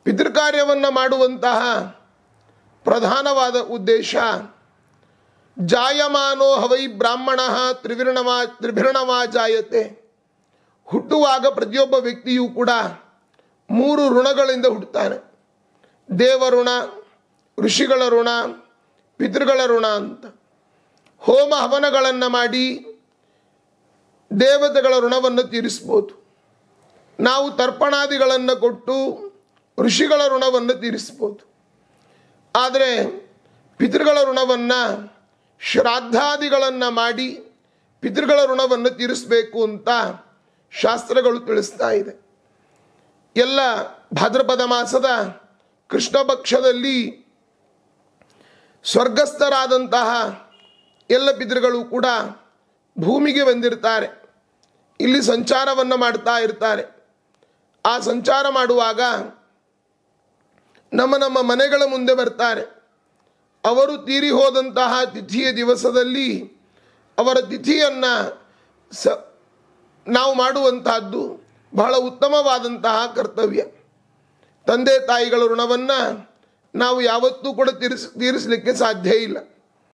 ಪಿತೃಕಾರ್ಯವನ್ನು ಮಾಡುವಂತಹ ಪ್ರಧಾನವಾದ ಉದ್ದೇಶ ಜಾಯಮಾನೋ ಹವೈ ಬ್ರಾಹ್ಮಣ ತ್ರಿವಿರ್ಣವಾ ತ್ರಿಭಿರ್ಣವಾ ಜಾಯತೆ ಹುಟ್ಟುವಾಗ ಪ್ರತಿಯೊಬ್ಬ ವ್ಯಕ್ತಿಯೂ ಕೂಡ ಮೂರು ಋಣಗಳಿಂದ ಹುಟ್ಟುತ್ತಾನೆ ದೇವಋಣ ಋಷಿಗಳ ಋಣ ಪಿತೃಗಳ ಋಣ ಅಂತ ಹೋಮ ಹವನಗಳನ್ನು ಮಾಡಿ ದೇವತೆಗಳ ಋಣವನ್ನು ತೀರಿಸ್ಬೋದು ನಾವು ತರ್ಪಣಾದಿಗಳನ್ನು ಕೊಟ್ಟು ಋಷಿಗಳ ಋಣವನ್ನು ತೀರಿಸ್ಬೋದು ಆದರೆ ಪಿತೃಗಳ ಋಣವನ್ನು ಶ್ರಾದ್ದಾದಿಗಳನ್ನು ಮಾಡಿ ಪಿತೃಗಳ ಋಣವನ್ನು ತೀರಿಸಬೇಕು ಅಂತ ಶಾಸ್ತ್ರಗಳು ತಿಳಿಸ್ತಾ ಇದೆ ಎಲ್ಲ ಭಾದ್ರಪದ ಮಾಸದ ಕೃಷ್ಣ ಪಕ್ಷದಲ್ಲಿ ಸ್ವರ್ಗಸ್ಥರಾದಂತಹ ಎಲ್ಲ ಪಿತೃಗಳು ಕೂಡ ಭೂಮಿಗೆ ಬಂದಿರ್ತಾರೆ ಇಲ್ಲಿ ಸಂಚಾರವನ್ನು ಮಾಡ್ತಾ ಇರ್ತಾರೆ ಆ ಸಂಚಾರ ಮಾಡುವಾಗ ನಮ್ಮ ನಮ್ಮ ಮನೆಗಳ ಮುಂದೆ ಬರ್ತಾರೆ ಅವರು ತೀರಿ ಹೋದಂತಹ ತಿಥಿಯ ದಿವಸದಲ್ಲಿ ಅವರ ತಿಥಿಯನ್ನು ಸ ನಾವು ಮಾಡುವಂತಹದ್ದು ಬಹಳ ಉತ್ತಮವಾದಂತಹ ಕರ್ತವ್ಯ ತಂದೆ ತಾಯಿಗಳ ಋಣವನ್ನು ನಾವು ಯಾವತ್ತೂ ಕೂಡ ತೀರಿಸ್ ತೀರಿಸಲಿಕ್ಕೆ ಸಾಧ್ಯ ಇಲ್ಲ